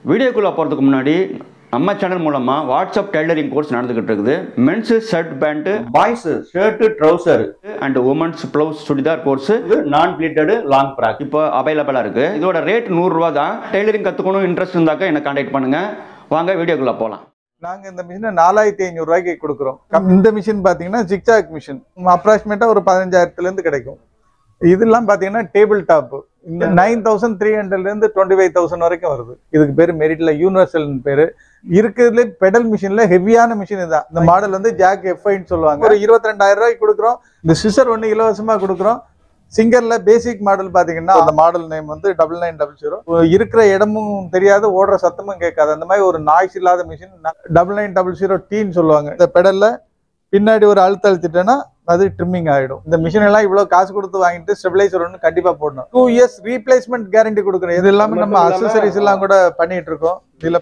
வீடியோக்குள்ளே போகிறதுக்கு முன்னாடி நம்ம சேனல் மூலமாக வாட்ஸ்அப் டெய்லரிங் கோர்ஸ் நடந்துக்கிட்டு இருக்குது mens shirt pant boys shirt trouser and womens blouse churidar course நான் பிளீட்டடு லாங் ஃப்ராக் இப்போ அவைலபிளாக இருக்குது இதோட ரேட் நூறுரூவா தான் டெய்லரிங் கற்றுக்கணும் இன்ட்ரெஸ்ட் இருந்தாக்கா என்னை கான்டாக்ட் பண்ணுங்கள் வாங்க வீடியோக்குள்ளே போகலாம் நாங்க இந்த மிஷினை நாலாயிரத்தி ஐநூறு ரூபாய்க்கு கொடுக்குறோம் கம்- இந்த மிஷின் பாத்தீங்கன்னா ஜிக்ஜாக் மிஷின் அப்ராக்சிமேட்டா ஒரு பதினஞ்சாயிரத்துல இருந்து கிடைக்கும் இதெல்லாம் பாத்தீங்கன்னா டேபிள் டாப் இந்த நைன் தௌசண்ட் த்ரீ ஹண்ட்ரட்ல இருந்து டுவெண்ட்டி ஃபைவ் தௌசண்ட் வரைக்கும் வருது இதுக்கு பேரு மெரிட்ல யூனிவர்சல் பேரு இருக்கிறதுல பெடல் மிஷின்ல ஹெவியான மிஷின் இதுதான் இந்த மாடல் வந்து ஜாக் எஃப்ஐன்னு சொல்லுவாங்க ஒரு இருபத்தி ரெண்டாயிரம் ரூபாய்க்கு கொடுக்குறோம் இந்த சிசர் ஒன்று இலவசமா கொடுக்குறோம் சிங்கர்ல பேசிக் மாடல் பாத்தீங்கன்னா அந்த மாடல் நேம் வந்து டபுள் நைன் டபுள் ஜீரோ இருக்கிற இடமும் தெரியாது ஓடுற சத்தமும் கேட்காது அந்த மாதிரி ஒரு நாய்ஸ் இல்லாத machine double nine double zero டீன்னு சொல்லுவாங்க இந்த பெடல்ல பின்னாடி ஒரு அழுத்த அழுத்திட்டேன்னா அது ட்ரிம்மிங் ஆயிடும் இந்த மிஷின் எல்லாம் இவ்வளவு காசு கொடுத்து வாங்கிட்டு ஸ்டெபிலைசர் ஒன்று கண்டிப்பா போடணும் டூ இயர்ஸ் ரீப்ளேஸ்மெண்ட் கேரண்டி கொடுக்குறோம் இது எல்லாமே நம்ம மட்டும் இல்லாம- அசசரிஸ் எல்லாம் கூட பண்ணிட்டு இருக்கோம் இதுல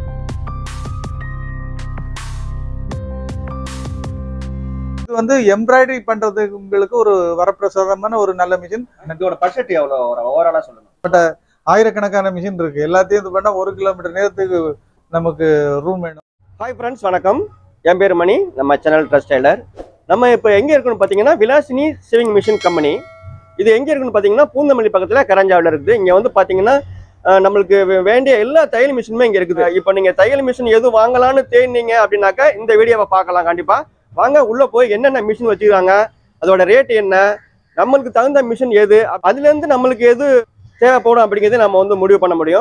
இது வந்து எம்ப்ராய்டரி பண்றதுக்கு உங்களுக்கு ஒரு வரப்பிரசாதமான ஒரு நல்ல மிஷின் இதோட பட்ஜெட் எவ்வளோ ஓவராலாக சொல்லணும் ஆயிரக்கணக்கான மிஷின் இருக்கு எல்லாத்தையும் இது பண்ணா ஒரு கிலோமீட்டர் நேரத்துக்கு நமக்கு ரூம் வேணும் ஹாய் ஃப்ரெண்ட்ஸ் வணக்கம் என் பேர் மணி நம்ம சேனல் ட்ரஸ்ட் டெய்லர் நம்ம இப்போ எங்கே இருக்குன்னு பார்த்தீங்கன்னா விலாசினி சேவிங் மிஷின் கம்பெனி இது எங்கே இருக்குன்னு பார்த்தீங்கன்னா பூந்தமல்லி பக்கத்தில் கரஞ்சாவில் இருக்குது இங்கே வந்து பார்த்தீங்கன்னா அஹ், நம்மளுக்கு வே- வேண்டிய எல்லா தையல் மிஷினுமே இங்கே இருக்குது இப்போ நீங்கள் தையல் மிஷின் எதுவும் வாங்கலாம்னு தேடினீங்க அப்படின்னாக்கா இந்த வீடியோவை பார்க்கலாம் கண்டிப்பாக வாங்க உள்ளே போய் என்னென்ன மிஷின் வச்சுருக்காங்க அதோட ரேட் என்ன நம்மளுக்கு தகுந்த மிஷின் எது அதுலேருந்து நம்மளுக்கு எது தேவைப்படும் அப்படிங்கிறத நம்ம வந்து முடிவு பண்ண முடியும்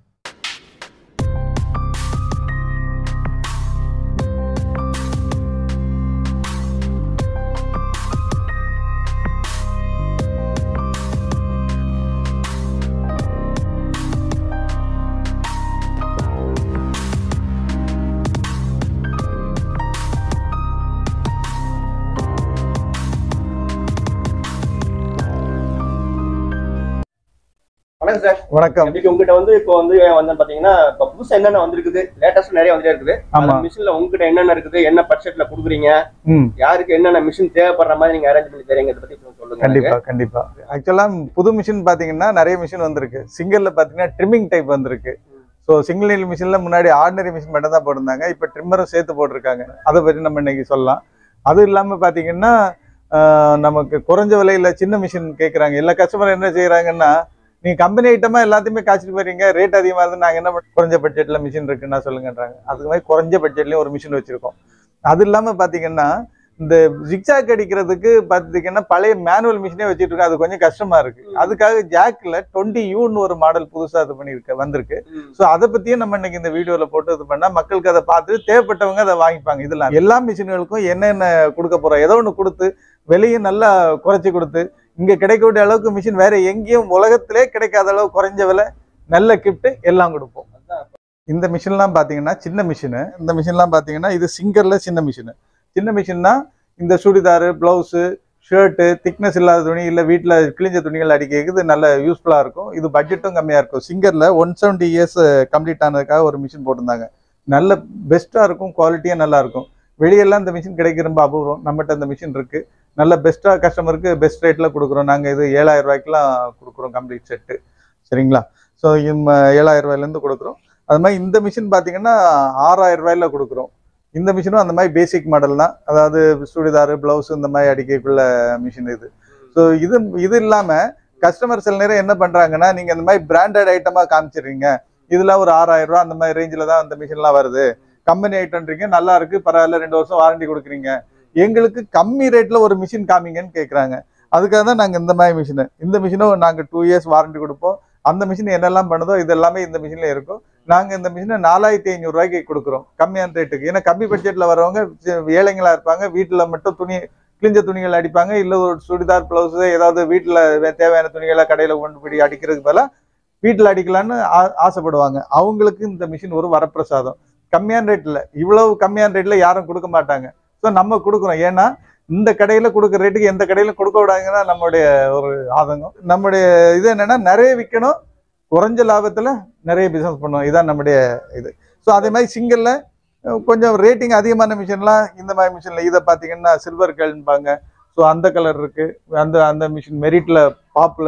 வணக்கம் சார் வணக்கம் இன்னைக்கு உங்ககிட்ட வந்து இப்போ வந்து வந்து பாத்தீங்கன்னா இப்போ புதுசா என்னென்ன வந்திருக்குது லேட்டஸ்ட் நிறைய வந்துட்டே இருக்குது ஆமா அந்த மிஷின்ல உங்ககிட்ட என்னென்ன இருக்குது என்ன பட்ஜெட்ல குடுக்குறீங்க ம் யாருக்கு என்னென்ன மிஷின் தேவைப்படுற மாதிரி நீங்க அரேஞ்ச் பண்ணி தரீங்க இதை பத்தி கொஞ்சம் சொல்லுங்க எனக்கு. கண்டிப்பா கண்டிப்பா ஆக்சுவலா புது மிஷின் பாத்தீங்கன்னா நிறைய மிஷின் வந்திருக்கு சிங்கிள்ல பாத்தீங்கன்னா ட்ரிம்மிங் டைப் வந்திருக்கு ஸோ சிங்கிள் நீல் மிஷின்ல முன்னாடி ஆர்டினரி மிஷின் மட்டும் தான் போட்டிருந்தாங்க இப்போ ட்ரிம்மரும் சேர்த்து போட்டிருக்காங்க அதை பற்றி நம்ம இன்னைக்கு சொல்லலாம் அது இல்லாம பாத்தீங்கன்னா ஆஹ், நமக்கு குறைஞ்ச விலையில சின்ன மிஷின் கேட்குறாங்க எல்லா கஸ்டமர் என்ன செய்யறாங்கன்னா நீங்க கம்பெனி ஐட்டமா எல்லாத்தையுமே காய்ச்சிட்டு போறீங்க ரேட் அதிகமா இருந்து நாங்க என்ன பண்ண- குறைஞ்ச பட்ஜெட்ல மிஷின் இருக்குன்னா சொல்லுங்கன்றாங்க அதுக்கு மாதிரி குறைஞ்ச பட்ஜெட்லயும் ஒரு மிஷின் வச்சிருக்கோம் அது இல்லாம பாத்தீங்கன்னா இந்த ஜிக்ஜாக் அடிக்கிறதுக்கு பார்த்தீங்கன்னா பழைய மேனுவல் மிஷினே வச்சுட்டு இருக்கோம் அது கொஞ்சம் கஷ்டமா இருக்கு அதுக்காக ஜாக்ல டுவெண்ட்டி யூன்னு ஒரு மாடல் புதுசா இது பண்ணிருக்கு வந்திருக்கு ம். ஸோ அதை பத்தியும் நம்ம இன்னைக்கு இந்த வீடியோல போட்டு இது பண்ணா மக்களுக்கு அதை பார்த்து தேவைப்பட்டவங்க அதை வாங்கிப்பாங்க இதெல்லாம் எல்லா மிஷின்களுக்கும் என்னென்ன கொடுக்க போறோம் ஏதோ ஒன்று கொடுத்து விலையும் நல்லா குறைச்சி கொடுத்து இங்க கிடைக்கக்கூடிய அளவுக்கு மிஷின் வேற எங்கேயும் உலகத்திலே கிடைக்காத அளவு குறைஞ்ச விலை நல்ல கிஃப்ட் எல்லாம் கொடுப்போம் இந்த மிஷின்லாம் பார்த்தீங்கன்னா சின்ன மிஷினு இந்த மிஷின்லாம் பார்த்தீங்கன்னா இது சிங்கர்ல சின்ன மிஷினு சின்ன மிஷின்னா இந்த சுடிதாரு ப்ளவுஸு ஷர்ட்டு திக்னஸ் இல்லாத துணி இல்லை வீட்டில் கிழிஞ்ச துணிகள் அடிக்கிறது இது நல்ல யூஸ்ஃபுல்லாக இருக்கும் இது பட்ஜெட்டும் கம்மியாக இருக்கும் சிங்கரில் ஒன் செவன்ட்டி இயர்ஸ் கம்ப்ளீட் ஆனதுக்காக ஒரு மிஷின் போட்டிருந்தாங்க நல்ல பெஸ்ட்டாக இருக்கும் குவாலிட்டியாக நல்லா இருக்கும் வெளியெல்லாம் இந்த மிஷின் கிடைக்க ரொம்ப அபூர்வம் நம்மகிட்ட இந்த மிஷின் இருக்கு நல்ல பெஸ்ட்டாக கஸ்டமருக்கு பெஸ்ட் ரேட்டில் கொடுக்குறோம் நாங்கள் இது ஏழாயிரம் ரூபாய்க்குலாம் கொடுக்குறோம் கம்ப்ளீட் செட்டு சரிங்களா ஸோ ஏழாயிரம் ரூபாயிலேருந்து கொடுக்குறோம் அது மாதிரி இந்த மிஷின் பார்த்தீங்கன்னா ஆறாயிரம் ரூபாயில கொடுக்குறோம் இந்த மிஷினும் அந்த மாதிரி பேசிக் மாடல் தான் அதாவது சுடிதார் பிளவுஸ் இந்த மாதிரி அடிக்கக்குள்ள மிஷின் இது ஸோ இது இது இல்லாமல் கஸ்டமர் சில நேரம் என்ன பண்ணுறாங்கன்னா நீங்கள் இந்த மாதிரி பிராண்டட் ஐட்டமாக காமிச்சிடுறீங்க இதெல்லாம் ஒரு ஆறாயிரம் ரூபா அந்த மாதிரி ரேஞ்சில் தான் அந்த மிஷின்லாம் வருது கம்பெனி ஐட்டம்ன்றீங்க நல்லா இருக்கு பரவாயில்ல ரெண்டு வருஷம் வாரண்டி கொடுக்குறீங்க எங்களுக்கு கம்மி ரேட்ல ஒரு மிஷின் காமிங்கன்னு கேட்குறாங்க அதுக்காக தான் நாங்கள் இந்த மாதிரி மிஷினு இந்த மிஷினும் நாங்கள் டூ இயர்ஸ் வாரண்டி கொடுப்போம் அந்த மிஷின் என்னெல்லாம் பண்ணுதோ இது எல்லாமே இந்த மிஷினில் இருக்கும் நாங்கள் இந்த மிஷினை நாலாயிரத்தி ஐநூறுரூவாய்க்கு கொடுக்குறோம் கம்மியான ரேட்டுக்கு ஏன்னா கம்மி பட்ஜெட்டில் வரவங்க சி- ஏழைங்களா இருப்பாங்க வீட்டில் மட்டும் துணி கிழிஞ்ச துணிகள் அடிப்பாங்க இல்லை ஒரு சுடிதார் ப்ளவுஸு ஏதாவது வீட்டில் தேவையான துணிகளை கடையில் கொண்டு போய் அடிக்கிறதுக்கு பதிலாக வீட்டில் அடிக்கலான்னு ஆ- ஆசைப்படுவாங்க அவங்களுக்கு இந்த மிஷின் ஒரு வரப்பிரசாதம் கம்மியான ரேட்டில் இவ்வளவு கம்மியான ரேட்டில் யாரும் கொடுக்க மாட்டாங்க ஸோ நம்ம கொடுக்குறோம் ஏன்னா இந்த கடையில் கொடுக்குற ரேட்டுக்கு எந்த கடையிலும் கொடுக்க விடாங்கன்னா நம்மளுடைய ஒரு ஆதங்கம் நம்முடைய இது என்னன்னா நிறைய விற்கணும் குறைஞ்ச லாபத்தில் நிறைய பிஸ்னஸ் பண்ணுவோம் இதான் நம்முடைய இது ஸோ அதே மாதிரி சிங்கிளில் கொஞ்சம் ரேட்டிங் அதிகமான மிஷின்லாம் இந்த மாதிரி மிஷினில் இதை பார்த்தீங்கன்னா சில்வர் கேள்பாங்க ஸோ அந்த கலர் இருக்கு அந்த அந்த மிஷின் மெரிட்ல பாப்புலர்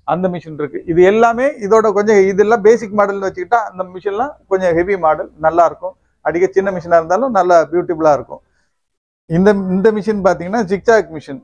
அந்த மிஷின் இருக்கு இது எல்லாமே இதோட கொஞ்சம் இதெல்லாம் பேசிக் மாடல்னு வச்சுக்கிட்டா அந்த மிஷின்லாம் கொஞ்சம் ஹெவி மாடல் நல்லா இருக்கும் அடிக்க சின்ன மிஷினா இருந்தாலும் நல்லா பியூட்டிஃபுல்லா இருக்கும் இந்த இந்த மிஷின் பாத்தீங்கன்னா ஜிக்ஜாக் மிஷின்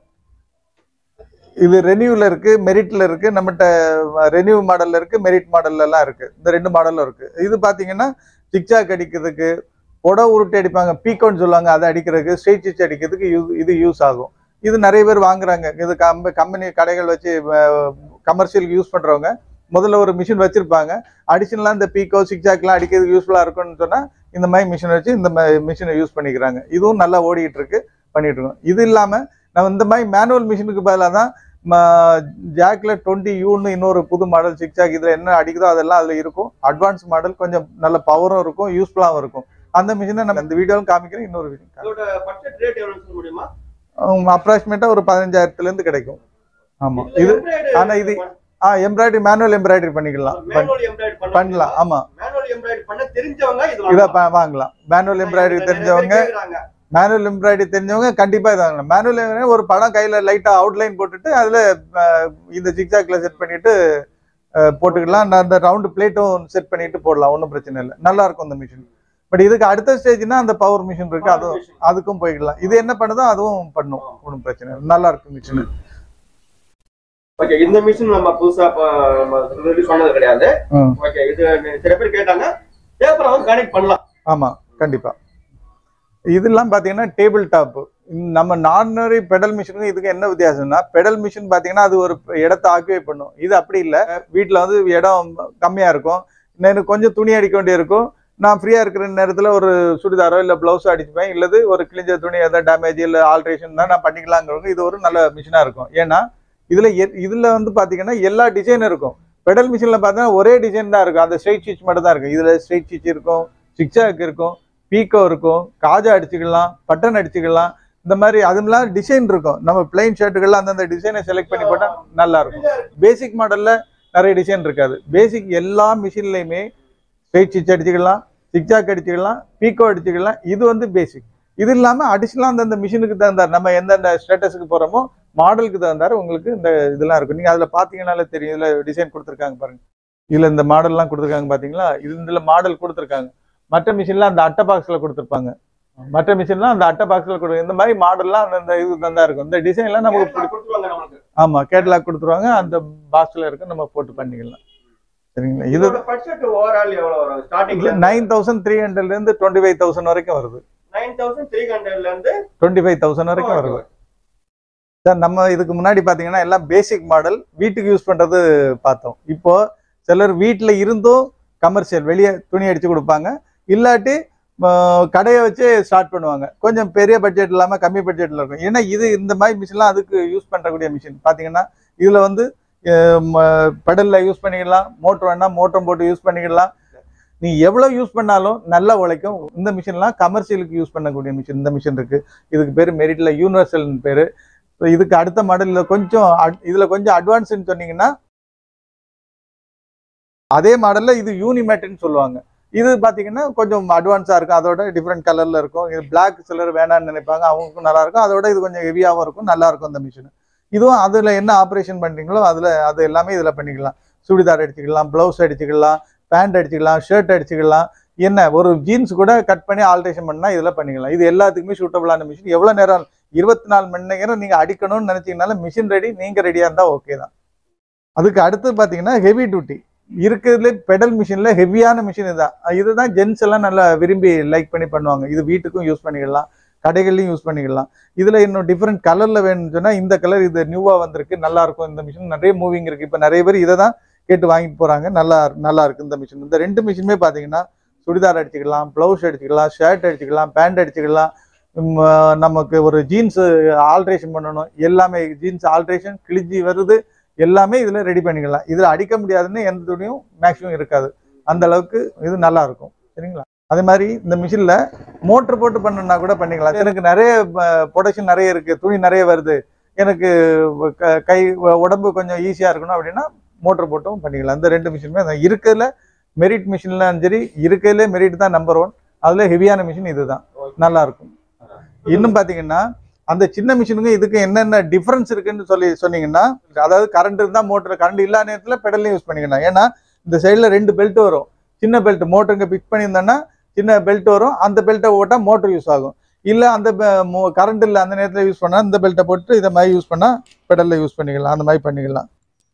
இது ரெனியூல இருக்கு மெரிட்ல இருக்கு நம்மகிட்ட ரெனியூ மாடல்ல இருக்கு மெரிட் மாடல்ல எல்லாம் இருக்கு இந்த ரெண்டு மாடலும் இருக்கு இது பாத்தீங்கன்னா ஜிக்ஜாக் அடிக்கிறதுக்கு புடவை உருட்டி அடிப்பாங்க பீக்கோன்னு சொல்லுவாங்க அதை அடிக்கிறதுக்கு ஸ்ட்ரெயிட் ஸ்டிச் அடிக்கிறதுக்கு யூ இது யூஸ் ஆகும் இது நிறைய பேர் வாங்குறாங்க இது கம்ப கம்பெனி கடைகள் வச்சு கமர்ஷியலுக்கு யூஸ் பண்றவங்க முதல்ல ஒரு மிஷின் வச்சிருப்பாங்க அடிஷனலாக இந்த பீக்கோ சிக்ஜாக்லாம் அடிக்கிறதுக்கு யூஸ்ஃபுல்லாக இருக்கும்னு சொன்னா இந்த மாதிரி மிஷின் வச்சு இந்த மிஷினை யூஸ் பண்ணிக்கிறாங்க இதுவும் நல்லா ஓடிட்டு இருக்கு பண்ணிட்டு இருக்கோம் இது இல்லாம நம்ம இந்த மாதிரி மேனுவல் மிஷினுக்கு பதிலாக தான் ஜாக்ல டுவெண்ட்டி யூன்னு இன்னொரு புது மாடல் சிக்ஜாக் இதுல என்ன அடிக்குதோ அதெல்லாம் அதுல இருக்கும் அட்வான்ஸ் மாடல் கொஞ்சம் நல்ல பவரும் இருக்கும் யூஸ்ஃபுல்லாகவும் இருக்கும் அந்த மிஷினை நம்ம இந்த வீடியோவில் காமிக்கிறேன் இன்னொரு விஷயம் இதோட பட்ஜெட் ரேட் எவ்வளவு சொல்ல முடியுமா அப்ராக்சிமேட்டா ஒரு பதினஞ்சாயிரத்துல இருந்து கிடைக்கும் ஆமா இது ஆனா இது ஆ எம்ப்ராய்டரி மேனுவல் எம்ப்ராய்டரி பண்ணிக்கலாம் பண்- மேனுவல் எம்ப்ராய்டரி பண்ணலாம் ஆமா மேனுவல் எம்ப்ராய்டரி பண்ண தெரிஞ்சவங்க இது இத வாங்கலாம். ப- வாங்கலாம் மேனுவல் எம்ப்ராய்டரி நிறைய பேர் தெரிஞ்சவங்க கேக்குறாங்க. மேனுவல் எம்ப்ராய்டரி தெரிஞ்சவங்க கண்டிப்பா இதை வாங்கலாம் மேனுவல் ஒரு படம் கையில லைட்டா அவுட்லைன் போட்டுட்டு அதுல அஹ், இந்த ஜிக்ஜாக்ல செட் பண்ணிட்டு அஹ், போட்டுக்கலாம் நான் அந்த ரவுண்ட் பிளேட்டும் செட் பண்ணிட்டு போடலாம் ஒன்றும் பிரச்சனை இல்லை நல்லா இருக்கும் இந்த மிஷின் பட் இதுக்கு அடுத்த ஸ்டேஜ்னா அந்த பவர் மிஷின் இருக்கு அதுவும் அதுக்கும் போய்க்கலாம் இது என்ன பண்ணுதோ அதுவும் பண்ணும் ஒன்றும் பிரச்சனை இல்லை நல்லா இருக்கும் மிஷின் ஓகே இந்த மிஷின் நம்ம புதுசா இப்ப நம்ம release பண்ணது கிடையாது ம். ஓகே இது சில பேர் கேட்டாங்க பேப்பரை வந்து கனெக்ட் பண்ணலாம் ஆமா கண்டிப்பா இதெல்லாம் பாத்தீங்கன்னா டேபிள் டாப் நம்ம நார்மரி பெடல் மிஷினுக்கும் இதுக்கு என்ன வித்தியாசம்னா பெடல் மிஷின் பாத்தீங்கன்னா அது ஒரு இடத்தை ஆக்குவே பண்ணும் இது அப்படி இல்லை வீட்டில் வந்து இடம் கம்மியா இருக்கும் எனக்கு கொஞ்சம் துணி அடிக்க வேண்டியிருக்கும் நான் ஃப்ரீயா இருக்கிற நேரத்துல ஒரு சுடிதாரோ இல்ல பிளவுஸோ அடிச்சுப்பேன் இல்லது ஒரு கிழிஞ்ச துணி ஏதாவது டேமேஜ் இல்ல ஆல்ட்ரேஷன் தான் நான் பண்ணிக்கலாங்கிறவங்க இது ஒரு நல்ல மிஷினா இருக்கும் ஏன்னா இதுல எ- இதுல வந்து பாத்தீங்கன்னா எல்லா டிசைனும் இருக்கும் பெடல் மிஷின்ல பார்த்தீங்கன்னா ஒரே டிசைன் தான் இருக்கும் அந்த ஸ்ட்ரைட் ஸ்டிச் மட்டும் தான் இருக்கும் இதுல ஸ்ட்ரைட் ஸ்டிச் இருக்கும் சிக்ஸாக் இருக்கும் பீக்கோ இருக்கும் காஜா அடிச்சுக்கலாம் பட்டன் அடிச்சுக்கலாம் இந்த மாதிரி அதுலாம் டிசைன் இருக்கும் நம்ம பிளைன் ஷர்ட்டுகள்லாம் அந்தந்த டிசைனை செலக்ட் பண்ணி போட்டா நல்லா இருக்கும் பேசிக் மாடல்ல நிறைய டிசைன் இருக்காது பேசிக் எல்லா மிஷின்லையுமே ஸ்ட்ரைட் ஸ்டிச் அடிச்சுக்கலாம் சிக்ஸாக் அடிச்சுக்கலாம் பீக்கோ அடிச்சுக்கலாம் இது வந்து பேசிக் இது இல்லாம அடிஷனலா அந்தந்த மிஷினுக்கு தகுந்தார் நம்ம எந்தெந்த ஸ்டேட்டஸுக்கு போறோமோ மாடலுக்கு தகுந்தாரு உங்களுக்கு இந்த இதெல்லாம் இருக்கும் நீங்க அதுல பாத்தீங்கன்னாலே தெரியும் இதுல டிசைன் கொடுத்துருக்காங்க பாருங்க இதுல இந்த மாடல்லாம் கொடுத்துருக்காங்க பாத்தீங்களா இது இதுல மாடல் கொடுத்துருக்காங்க மற்ற மிஷின்ல அந்த அட்டை பாக்ஸ்ல கொடுத்துருப்பாங்க மற்ற மிஷின்லாம் அந்த அட்டை பாக்ஸ்ல கொடு இந்த மாதிரி மாடல்லாம் அந்தந்த இது தந்தா இருக்கும் இந்த டிசைன்லாம் நமக்கு பிடி- கொடுத்துருவாங்க நமக்கு ஆமா கேட்டலாக் கொடுத்துருவாங்க அந்த பாக்ஸ்ல இருக்கு நம்ம போட்டு பண்ணிக்கலாம் சரிங்களா இது இதோட பட்ஜெட் ஓவரால் எவ்வளவு வரும் ஸ்டார்டிங்ல நைன் தௌசண்ட் த்ரீ ஹண்ட்ரட்ல இருந்து டுவெண்ட்டி ஃபைவ் தௌசண்ட் வரைக்கும் வருது நைன் தௌசண்ட் த்ரீ ஹண்ட்ரட்ல இருந்து டுவெண்ட்டி ஃபைவ் தௌசண்ட் வரைக்கும் வருது சார் நம்ம இதுக்கு முன்னாடி பாத்தீங்கன்னா எல்லாம் பேசிக் மாடல் வீட்டுக்கு யூஸ் பண்றது பார்த்தோம் இப்போ சிலர் வீட்டில் இருந்தும் கமர்ஷியல் வெளியே துணி அடிச்சு கொடுப்பாங்க இல்லாட்டி ஆஹ், கடையை வச்சு ஸ்டார்ட் பண்ணுவாங்க கொஞ்சம் பெரிய பட்ஜெட் இல்லாமல் கம்மி பட்ஜெட்டில் இருக்கும் ஏன்னா இது இந்த மாதிரி மிஷின்லாம் அதுக்கு யூஸ் பண்ணுறக்கூடிய மிஷின் பார்த்தீங்கன்னா இதில் வந்து பெடலில் யூஸ் பண்ணிக்கலாம் மோட்டர் வேணா மோட்டர் போட்டு யூஸ் பண்ணிக்கலாம் நீ எவ்வளோ யூஸ் பண்ணாலும் நல்லா உழைக்கும் இந்த மிஷின்லாம் கமர்ஷியலுக்கு யூஸ் பண்ணக்கூடிய மிஷின் இந்த மிஷின் இருக்கு இதுக்கு பேர் மெரிட்ல யூனிவர்சல்னு பேரு So இதுக்கு அடுத்த மாடலில் கொஞ்சம் ad- இதுல கொஞ்சம் அட்வான்ஸ்ன்னு சொன்னீங்கன்னா அதே மாடல்ல இது யூனிமேட்னு சொல்லுவாங்க இது பாத்தீங்கன்னா கொஞ்சம் அட்வான்ஸா இருக்கும் அதோட டிஃப்ரெண்ட் கலர்ல இருக்கும் இது பிளாக் சிலர் வேணாம்னு நினைப்பாங்க அவங்களுக்கும் நல்லா இருக்கும் அதோட இது கொஞ்சம் ஹெவியாகவும் இருக்கும் நல்லா இருக்கும் இந்த மிஷின் இதுவும் அதுல என்ன ஆப்ரேஷன் பண்றீங்களோ அதுல அது எல்லாமே இதுல பண்ணிக்கலாம் சுடிதார் அடிச்சுக்கலாம் பிளவுஸ் அடிச்சுக்கலாம் பேண்ட் அடிச்சுக்கலாம் ஷர்ட் அடிச்சுக்கலாம் என்ன ஒரு ஜீன்ஸ் கூட கட் பண்ணி ஆல்ட்ரேஷன் பண்ணா இதுல பண்ணிக்கலாம் இது எல்லாத்துக்குமே சூட்டபிளான மிஷின் எவ்வளவு நேரம் இருபத்தி நாலு மணி நேரம் நீங்க அடிக்கணும்னு நினைச்சீங்கனாலும் மிஷின் ரெடி நீங்க ரெடியா இருந்தா ஓகே தான் அதுக்கு அடுத்து பாத்தீங்கன்னா ஹெவி டியூட்டி இருக்கிறதுல பெடல் மிஷின்ல ஹெவியான மிஷின் இதுதான் இதுதான் ஜென்ஸ் எல்லாம் நல்லா விரும்பி லைக் பண்ணி பண்ணுவாங்க இது வீட்டுக்கும் யூஸ் பண்ணிக்கலாம் கடைகள்லையும் யூஸ் பண்ணிக்கலாம் இதுல இன்னும் டிஃப்ரெண்ட் கலர்ல வேணும்னு சொன்னா இந்த கலர் இது நியூவா வந்திருக்கு நல்லா இருக்கும் இந்த மிஷின் நிறைய மூவிங் இருக்கு இப்ப நிறைய பேர் இதை தான் கேட்டு வாங்கிட்டு போறாங்க நல்லா நல்லா இருக்கு இந்த மிஷின் இந்த ரெண்டு மிஷினுமே பாத்தீங்கன்னா சுடிதார் அடிச்சுக்கலாம் பிளவுஸ் அடிச்சுக்கலாம் ஷர்ட் அடிச்சுக்கலாம் பேண்ட் அடிச்சுக்கலாம் உம், ஆஹ் நமக்கு ஒரு ஜீன்ஸ் ஆல்ட்ரேஷன் பண்ணணும் எல்லாமே ஜீன்ஸ் ஆல்ட்ரேஷன் கிழிஞ்சி வருது எல்லாமே இதுல ரெடி பண்ணிக்கலாம் இதுல அடிக்க முடியாதுன்னு எந்த துணியும் மேக்ஸிமம் இருக்காது அந்த அளவுக்கு இது நல்லா இருக்கும் சரிங்களா அதே மாதிரி இந்த மிஷின்ல மோட்டர் போட்டு பண்ணணும்னா கூட பண்ணிக்கலாம் எனக்கு நிறைய ப்ரொடக்ஷன் நிறைய இருக்கு துணி நிறைய வருது எனக்கு க- கை உடம்பு கொஞ்சம் ஈஸியா இருக்கணும் அப்படின்னா மோட்டர் போட்டும் பண்ணிக்கலாம் இந்த ரெண்டு மிஷினுமே அதான் இருக்கிறதுல மெரிட் மிஷின்லாம் சரி இருக்கிறதுல மெரிட் தான் நம்பர் ஒன் அதுல ஹெவியான மிஷின் இதுதான் நல்லா இருக்கும் இன்னும் பாத்தீங்கன்னா அந்த சின்ன மிஷினுங்க இதுக்கு என்னென்ன டிஃபரன்ஸ் இருக்குன்னு சொல்லி சொன்னீங்கன்னா அதாவது கரண்ட் இருந்தா மோட்டர் கரண்ட் இல்லாத நேரத்தில் பெடல்லையும் யூஸ் பண்ணிக்கலாம் ஏன்னா இந்த சைடில் ரெண்டு பெல்ட் வரும் சின்ன பெல்ட் மோட்டருங்க பிக் பண்ணியிருந்தோன்னா சின்ன பெல்ட் வரும் அந்த பெல்ட்டை ஓட்டால் மோட்டர் யூஸ் ஆகும் இல்லை அந்த கரண்ட் இல்லை அந்த நேரத்தில் யூஸ் பண்ணால் இந்த பெல்ட்டை போட்டு இதை மாதிரி யூஸ் பண்ணால் பெடலில் யூஸ் பண்ணிக்கலாம் அந்த மாதிரி பண்ணிக்கலாம்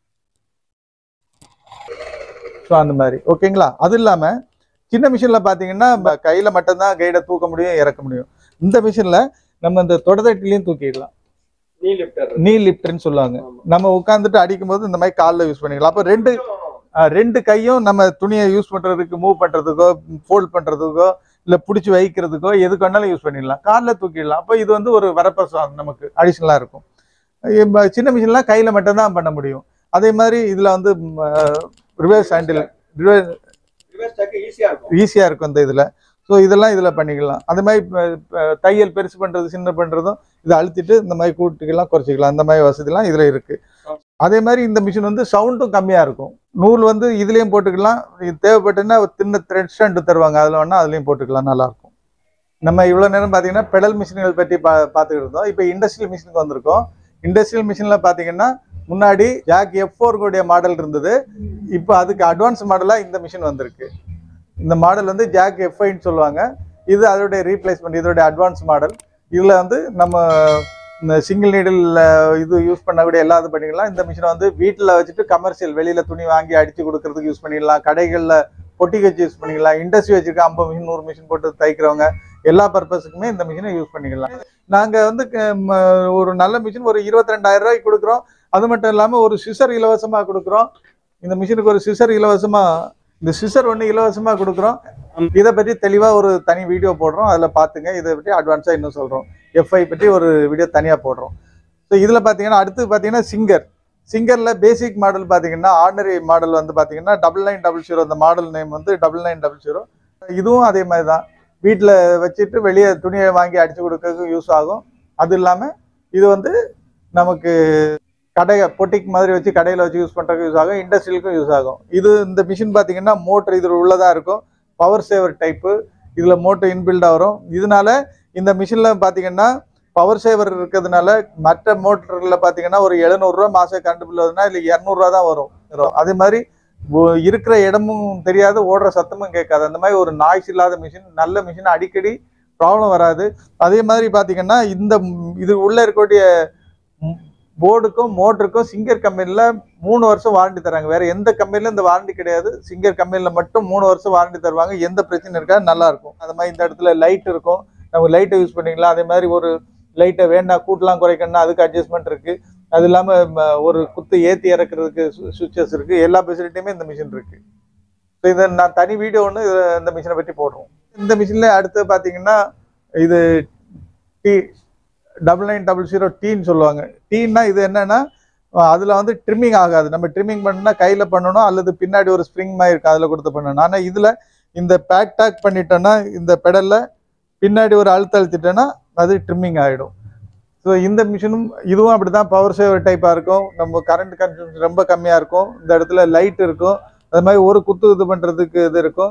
ஸோ அந்த மாதிரி ஓகேங்களா அது இல்லாமல் சின்ன மிஷினில் பார்த்தீங்கன்னா கையில் மட்டும்தான் கைடை தூக்க முடியும் இறக்க முடியும் இந்த மிஷினில் நம்ம இந்த தொடதட்டிலையும் தூக்கிடலாம் நீ லிஃப்டர் நீ லிஃப்ட்னு சொல்லுவாங்க நம்ம உட்காந்துட்டு அடிக்கும் போது இந்த மாதிரி காலில் யூஸ் பண்ணிக்கலாம் அப்போ ரெண்டு அஹ், ரெண்டு கையும் நம்ம துணியை யூஸ் பண்ணுறதுக்கு மூவ் பண்ணுறதுக்கோ ஃபோல்ட் பண்ணுறதுக்கோ இல்லை பிடிச்சி வைக்கிறதுக்கோ எதுக்கு வேணாலும் யூஸ் பண்ணிடலாம் காலில் தூக்கிடலாம் அப்போ இது வந்து ஒரு வரப்பிரசாதம் நமக்கு அடிஷ்னலாக இருக்கும் இப்ப சின்ன மிஷின்லாம் கையில் மட்டும்தான் பண்ண முடியும் அதே மாதிரி இதில் வந்து ரிவர்ஸ் ஹேண்டில் ரிவர்ஸ் ரிவர்ஸ் டக்கு ஈஸியா இருக்கும் ஈஸியாக இருக்கும் இந்த இதில் ஸோ இதெல்லாம் இதில் பண்ணிக்கலாம் அது மாதிரி இப்ப- இப்ப தையல் பெருசு பண்ணுறது சின்ன பண்ணுறதும் இதை அழுத்திட்டு இந்த மாதிரி கூட்டிக்கலாம் குறைச்சிக்கலாம் அந்த மாதிரி வசதிலாம் இதில் இருக்குது அதே மாதிரி இந்த மிஷின் வந்து சவுண்டும் கம்மியாக இருக்கும் நூல் வந்து இதுலேயும் போட்டுக்கலாம் இது தேவைப்பட்டுன்னா ஒரு சின்ன த்ரெட் ஸ்டாண்டு தருவாங்க அதில் வேணால் அதுலேயும் போட்டுக்கலாம் நல்லாயிருக்கும் நம்ம இவ்வளோ நேரம் பார்த்தீங்கன்னா பெடல் மிஷின்கள் பற்றி பா பார்த்துக்கிட்டு இருந்தோம் இப்போ இண்டஸ்ட்ரியல் மிஷினுக்கு வந்திருக்கோம் இண்டஸ்ட்ரியல் மிஷினில் பார்த்தீங்கன்னா முன்னாடி ஜாக் எஃப் கூடிய மாடல் இருந்தது இப்போ அதுக்கு அட்வான்ஸ் மாடலாக இந்த மிஷின் வந்திருக்கு இந்த மாடல் வந்து ஜாக் எஃப்ஐன்னு சொல்லுவாங்க இது அதோடைய ரீப்ளேஸ்மெண்ட் இதோடைய அட்வான்ஸ் மாடல் இதில் வந்து நம்ம இந்த சிங்கிள் நீடில் இது யூஸ் பண்ணக்கூடிய எல்லா இது பண்ணிக்கலாம் இந்த மிஷினை வந்து வீட்டில் வச்சுட்டு கமர்ஷியல் வெளியில் துணி வாங்கி அடித்து கொடுக்கறதுக்கு யூஸ் பண்ணிக்கலாம் கடைகளில் பொட்டிக்கு வச்சு யூஸ் பண்ணிக்கலாம் இண்டஸ்ட்ரி வச்சுருக்க ஐம்பது மிஷின் நூறு மிஷின் போட்டு தைக்கிறவங்க எல்லா பர்பஸுக்குமே இந்த மிஷினை யூஸ் பண்ணிக்கலாம் நாங்கள் வந்து க- ம, ஒரு நல்ல மிஷின் ஒரு இருபத்தி ரெண்டாயிரம் ரூபாய்க்கு கொடுக்குறோம் அது மட்டும் இல்லாமல் ஒரு சிசர் இலவசமாக கொடுக்குறோம் இந்த மிஷினுக்கு ஒரு சிசர் இலவசமாக இந்த சிசர் ஒன்று இலவசமாக கொடுக்குறோம் இதை பற்றி தெளிவாக ஒரு தனி வீடியோ போடுறோம் அதில் பார்த்துங்க இதை பற்றி அட்வான்ஸாக இன்னும் சொல்கிறோம் எஃப்ஐ பற்றி ஒரு வீடியோ தனியாக போடுறோம் ஸோ இதில் பார்த்தீங்கன்னா அடுத்து பார்த்தீங்கன்னா சிங்கர் சிங்கரில் பேசிக் மாடல் பார்த்தீங்கன்னா ஆர்டினரி மாடல் வந்து பார்த்தீங்கன்னா டபுள் நைன் டபுள் ஜீரோ அந்த மாடல் நேம் வந்து டபுள் நைன் டபுள் ஜீரோ இதுவும் அதே மாதிரி தான் வீட்டில் வச்சுட்டு வெளியே துணியை வாங்கி அடித்து கொடுக்கறதுக்கு யூஸ் ஆகும் அது இல்லாமல் இது வந்து நமக்கு கடை பொட்டிக் மாதிரி வச்சு கடையில் வச்சு யூஸ் பண்ணுறதுக்கு யூஸ் ஆகும் இண்டஸ்ட்ரியலுக்கும் யூஸ் ஆகும் இது இந்த மிஷின் பார்த்தீங்கன்னா மோட்டர் இதில் உள்ளதாக இருக்கும் பவர் சேவர் டைப்பு இதில் மோட்டர் இன்பில்டாக வரும் இதனால இந்த மிஷினில் பார்த்தீங்கன்னா பவர் சேவர் இருக்கிறதுனால மற்ற மோட்டரில் பார்த்தீங்கன்னா ஒரு எழுநூறுரூவா மாதம் கரண்ட் பில் வருதுன்னா இல்லை இரநூறுவா தான் வரும் வரும். அதே மாதிரி ஒ- இருக்கிற இடமும் தெரியாது ஓடுற சத்தமும் கேட்காது அந்த மாதிரி ஒரு நாய்ஸ் இல்லாத மிஷின் நல்ல மிஷின் அடிக்கடி ப்ராப்ளம் வராது அதே மாதிரி பார்த்தீங்கன்னா இந்த ம், இது உள்ளே இருக்கக்கூடிய போர்டுக்கும் மோட்டருக்கும் சிங்கர் கம்பெனியில் மூணு வருஷம் வாரண்டி தராங்க வேற எந்த கம்பெனிலும் இந்த வாரண்டி கிடையாது சிங்கர் கம்பெனியில் மட்டும் மூணு வருஷம் வாரண்டி தருவாங்க எந்த பிரச்சனை இருக்காது நல்லா இருக்கும் அந்த மாதிரி இந்த இடத்துல லைட் இருக்கும் நம்ம லைட்டை யூஸ் பண்ணிக்கலாம் அதே மாதிரி ஒரு லைட்டை வேண்டாம் கூட்டலாம் குறைக்கணும்னா அதுக்கு அட்ஜஸ்ட்மெண்ட் இருக்கு அது இல்லாமல் ஒரு குத்து ஏற்றி இறக்குறதுக்கு சுவிச்சஸ் இருக்கு எல்லா ஃபெசிலிட்டியுமே இந்த மிஷின் இருக்கு ஸோ இதை நான் தனி வீடியோ ஒன்று இந்த மிஷினை பற்றி போடுறோம் இந்த மிஷினில் அடுத்து பார்த்தீங்கன்னா இது D double nine double zero டீன்னு சொல்லுவாங்க டீன்னா இது என்னன்னா அதில் வந்து ட்ரிம்மிங் ஆகாது நம்ம ட்ரிம்மிங் பண்ணணும்னா கையில் பண்ணணும் அல்லது பின்னாடி ஒரு ஸ்ப்ரிங் மாதிரி இருக்கும் அதில் கொடுத்து பண்ணணும் ஆனால் இதில் இந்த பேக் டாக் பண்ணிட்டோன்னா இந்த பெடலில் பின்னாடி ஒரு அழுத்த அழுத்திட்டோன்னா அது ட்ரிம்மிங் ஆகிடும் ஸோ இந்த மிஷினும் இதுவும் அப்படி தான் பவர் சேவர் டைப்பாக இருக்கும் நம்ம கரண்ட் கன்சம்ஷன் ரொம்ப கம்மியாக இருக்கும் இந்த இடத்துல லைட் இருக்கும் அது மாதிரி ஒரு குத்து இது பண்ணுறதுக்கு இது இருக்கும்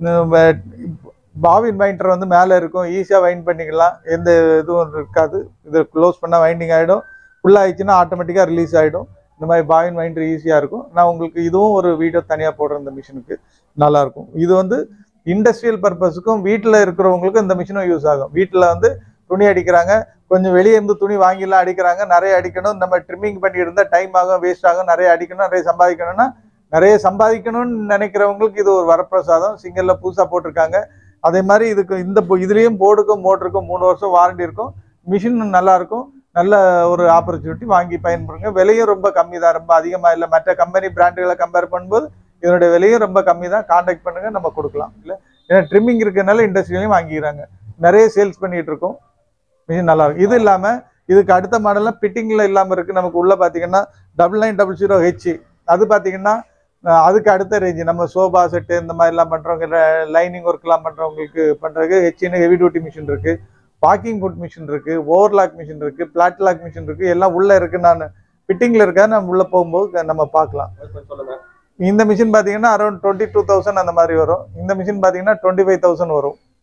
பாவின் வைண்டர் வந்து மேலே இருக்கும் ஈஸியாக வைண்ட் பண்ணிக்கலாம் எந்த இதுவும் இருக்காது இதை க்ளோஸ் பண்ணால் வைண்டிங் ஆகிடும் ஃபுல்லாக ஆயிடுச்சுன்னா ஆட்டோமேட்டிக்காக ரிலீஸ் ஆகிடும் இந்த மாதிரி பாவின் வைண்டர் ஈஸியாக இருக்கும் நான் உங்களுக்கு இதுவும் ஒரு வீடியோ தனியாக போடுறேன் இந்த மிஷினுக்கு நல்லாயிருக்கும் இது வந்து இண்டஸ்ட்ரியல் பர்பஸுக்கும் வீட்டில் இருக்கிறவங்களுக்கும் இந்த மிஷினும் யூஸ் ஆகும் வீட்டில் வந்து துணி அடிக்கிறாங்க கொஞ்சம் வெளியே இருந்து துணி வாங்கிலாம் அடிக்கிறாங்க நிறைய அடிக்கணும் நம்ம ட்ரிம்மிங் பண்ணி இருந்தால் டைம் ஆகும் வேஸ்ட் ஆகும் நிறைய அடிக்கணும் நிறைய சம்பாதிக்கணும்னா நிறைய சம்பாதிக்கணும்னு நினைக்கிறவங்களுக்கு இது ஒரு வரப்பிரசாதம் சிங்கரில் புதுசாக போட்டிருக்காங்க அதே மாதிரி இதுக்கு இந்த பொ- இதுலேயும் போர்டுக்கும் மோட்டருக்கும் மூணு வருஷம் வாரண்டி இருக்கும் மிஷின் நல்லா இருக்கும் நல்ல ஒரு ஆப்பர்ச்சுனிட்டி வாங்கி பயன்படுங்க விலையும் ரொம்ப கம்மி தான் ரொம்ப அதிகமாக இல்லை மற்ற கம்பெனி பிராண்டுகளை கம்பேர் பண்ணும்போது இதனுடைய விலையும் ரொம்ப கம்மி தான் காண்டாக்ட் பண்ணுங்க நம்ம கொடுக்கலாம் இல்லை ஏன்னா ட்ரிம்மிங் இருக்கிறதுனால இண்டஸ்ட்ரியிலையும் வாங்கிக்கிறாங்க நிறைய சேல்ஸ் பண்ணிட்டு இருக்கோம் மிஷின் நல்லா இருக்கும் இது இல்லாமல் இதுக்கு அடுத்த மாடல்லாம் ஃபிட்டிங்கில் இல்லாமல் இருக்குது நமக்கு உள்ள பார்த்தீங்கன்னா double nine double zero H அது பார்த்தீங்கன்னா அஹ், அதுக்கு அடுத்த ரேஞ்சு நம்ம சோபா செட்டு இந்த மாதிரிலாம் பண்ணுறவங்க லைனிங் ஒர்க்லாம் பண்ணுறவங்களுக்கு பண்ணுறதுக்கு ஹெச்னு ஹெவி டியூட்டி மிஷின் இருக்குது வாக்கிங் ஃபுட் மிஷின் இருக்குது ஓவர்லாக் மிஷின் இருக்குது பிளாட் லாக் மிஷின் இருக்குது எல்லாம் உள்ளே இருக்குது நான் ஃபிட்டிங்கில் இருக்கா நம்ம உள்ளே போகும்போது நம்ம பார்க்கலாம் சொல்லுங்க இந்த மிஷின் பார்த்தீங்கன்னா அரௌண்ட் டுவெண்ட்டி டூ தௌசண்ட் அந்த மாதிரி வரும் இந்த மிஷின் பார்த்தீங்கன்னா டுவெண்ட்டி ஃபைவ் தௌசண்ட் வரும்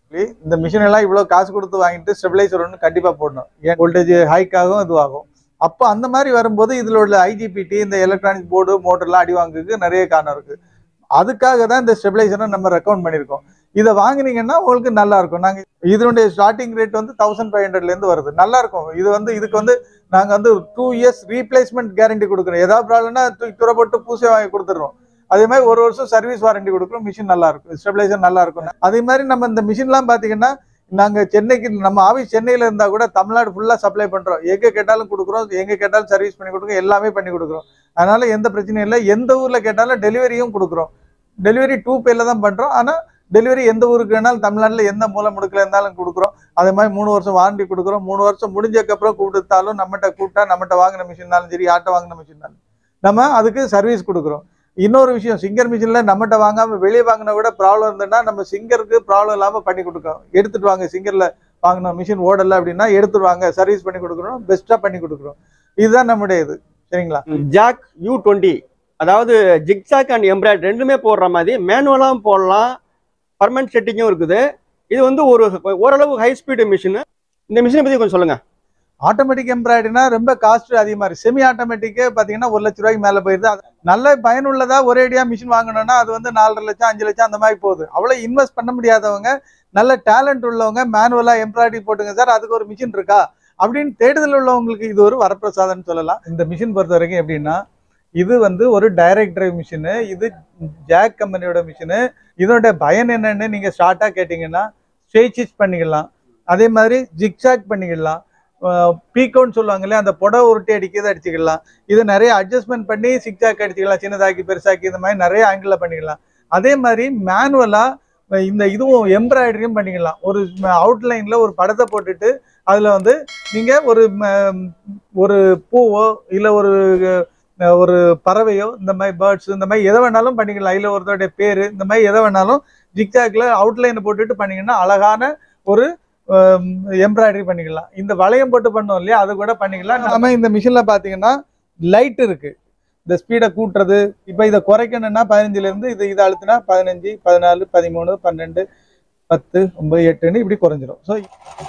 இந்த மிஷின் எல்லாம் இவ்வளவு காசு கொடுத்து வாங்கிட்டு ஸ்டெபிளைசர் ஒன்று கண்டிப்பா போடணும் ஏன் வோல்டேஜ் ஹைக் ஆகும் இதுவாகும் அப்போ அந்த மாதிரி வரும்போது இதுல உள்ள ஐஜிபிடி இந்த எலக்ட்ரானிக் போர்டு மோட்டர்லாம் அடி வாங்குறதுக்கு நிறைய காரணம் இருக்கு அதுக்காக தான் இந்த ஸ்டெபிளைசரை நம்ம ரெக்கமெண்ட் பண்ணியிருக்கோம் இதை வாங்குனீங்கன்னா உங்களுக்கு நல்லா இருக்கும் நாங்க இதனுடைய ஸ்டார்டிங் ரேட் வந்து தௌசண்ட் ஃபைவ் ஹண்ட்ரட்ல இருந்து வருது நல்லா இருக்கும் இது வந்து இதுக்கு வந்து நாங்க வந்து டூ இயர்ஸ் ரீப்ளேஸ்மெண்ட் கேரண்டி கொடுக்குறோம் ஏதாவது ப்ராப்ளம்னா தூக்கி துறை போட்டு பூசை வாங்கி கொடுத்துருவோம் அதே மாதிரி ஒரு வருஷம் சர்வீஸ் வாரண்டி கொடுக்குறோம் மிஷின் நல்லா இருக்கும் ஸ்டெபிளைசர் நல்லா இருக்கும் அதே மாதிரி நம்ம இந்த மிஷின்லாம் பாத்தீங்கன்னா நாங்க சென்னைக்கு நம்ம ஆஃபீஸ் சென்னையில இருந்தா கூட தமிழ்நாடு ஃபுல்லா சப்ளை பண்றோம் எங்க கேட்டாலும் கொடுக்குறோம் எங்க கேட்டாலும் சர்வீஸ் பண்ணி கொடுக்குறோம் எல்லாமே பண்ணி கொடுக்குறோம் அதனால எந்த பிரச்சனையும் இல்லை எந்த ஊர்ல கேட்டாலும் டெலிவரியும் கொடுக்குறோம் டெலிவரி டூ பேல தான் பண்றோம் ஆனா டெலிவரி எந்த ஊருக்கு வேணாலும் தமிழ்நாட்டுல எந்த மூலை முடுக்கில் இருந்தாலும் கொடுக்குறோம் அதே மாதிரி மூணு வருஷம் வாரண்டி கொடுக்குறோம் மூணு வருஷம் முடிஞ்சக்கப்புறம் கொடுத்தாலும் நம்மகிட்ட கூப்பிட்டா நம்மகிட்ட வாங்கின மிஷின்னாலும் சரி ஆட்டோ வாங்கின மிஷின்னாலும் நம்ம அதுக்கு சர்வீஸ் கொடுக்குறோம் இன்னொரு விஷயம் சிங்கர் மிஷின்ல நம்மகிட்ட வாங்காம வெளியே வாங்கினா கூட ப்ராப்ளம் இருந்ததுன்னா நம்ம சிங்கருக்கு ப்ராப்ளம் இல்லாம பண்ணி கொடுக்குறோம் எடுத்துட்டு வாங்க சிங்கர்ல வாங்கின மிஷின் ஓடல அப்படின்னா எடுத்துட்டு வாங்க சர்வீஸ் பண்ணி கொடுக்குறோம் பெஸ்ட்டா பண்ணி கொடுக்குறோம் இதுதான் நம்முடைய இது சரிங்களா ஜாக் யூ டுவெண்ட்டி அதாவது ஜிக்ஸாக் அண்ட் எம்ப்ராய்ட் ரெண்டுமே போடுற மாதிரி மேனுவலாகவும் போடலாம் பர்மனன்ட் செட்டிங்கும் இருக்குது இது வந்து ஒரு ஓரளவு ஹை ஸ்பீடு மிஷின் இந்த மிஷினை பற்றி கொஞ்சம் சொல்லுங்க ஆட்டோமேட்டிக் எம்ப்ராய்டரினா ரொம்ப காஸ்ட் அதிகமா இருக்கு செமி ஆட்டோமேட்டிக்கே பாத்தீங்கன்னா ஒரு லட்ச ரூபாய்க்கு மேல போயிருது அது நல்ல பயனுள்ளதா ஒரேடியா மிஷின் வாங்கணும்னா அது வந்து நாலரை லட்சம் அஞ்சு லட்சம் அந்த மாதிரி போகுது அவ்வளவு இன்வெஸ்ட் பண்ண முடியாதவங்க நல்ல டேலண்ட் உள்ளவங்க மேனுவலா எம்ப்ராய்டரி போட்டுங்க சார் அதுக்கு ஒரு மிஷின் இருக்கா அப்படின்னு தேடுதல் உள்ளவங்களுக்கு இது ஒரு வரப்பிரசாதம்னு சொல்லலாம் இந்த மிஷின் பொறுத்த வரைக்கும் எப்படின்னா இது வந்து ஒரு டைரக்ட் டிரைவ் மிஷினு இது ஜாக் கம்பெனியோட மிஷினு இதோட பயன் என்னன்னு நீங்க ஷார்ட்டா கேட்டீங்கன்னா ஸ்ட்ரெயிட் ஸ்டிச் பண்ணிக்கலாம் அதே மாதிரி ஜிக்ஸாக் பண்ணிக்கலாம் பீக்கோன்னு சொல்லுவாங்க இல்லையா அந்த புடவை உருட்டி அடிக்கிறது அடிச்சுக்கலாம் இது நிறைய அட்ஜஸ்ட்மெண்ட் பண்ணி சிக்ஸாக் அடிச்சுக்கலாம் சின்னதாக்கி பெருசாக்கி இந்த மாதிரி நிறைய ஆங்கிளில் பண்ணிக்கலாம் அதே மாதிரி மேனுவலாக இந்த இதுவும் எம்ப்ராய்டரியும் பண்ணிக்கலாம் ஒரு அவுட்லைனில் ஒரு படத்தை போட்டுட்டு அதில் வந்து நீங்கள் ஒரு ம- ஒரு பூவோ இல்லை ஒரு அஹ், ஒரு பறவையோ இந்த மாதிரி பேர்ட்ஸ் இந்த மாதிரி எதை வேணாலும் பண்ணிக்கலாம் இல்லை ஒருத்தருடைய பேர் இந்த மாதிரி எதை வேணாலும் ஜிக்ஜாக்ல அவுட்லைன் போட்டுட்டு பண்ணீங்கன்னா அழகான ஒரு எம்ப்ராய்டரி பண்ணிக்கலாம் இந்த வளையம் போட்டு பண்ணோம் இல்லையா அது கூட பண்ணிக்கலாம் நம்ம இந்த மிஷின்ல பாத்தீங்கன்னா லைட் இருக்கு இந்த ஸ்பீடை கூட்டுறது இப்போ இதை குறைக்கணும்னா பதினஞ்சுல இருந்து இது இதை அழுத்தினா பதினஞ்சு பதினாலு பதிமூணு பன்னெண்டு பத்து ஒன்பது எட்டுன்னு இப்படி குறைஞ்சிரும் ஸோ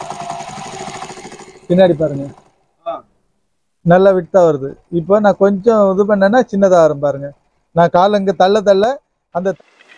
பின்னாடி பாருங்க நல்லா விட்டா வருது இப்போ நான் கொஞ்சம் இது பண்ணேன்னா சின்னதாக வரும் பாருங்க நான் கால் இங்கே தள்ள தள்ள அந்த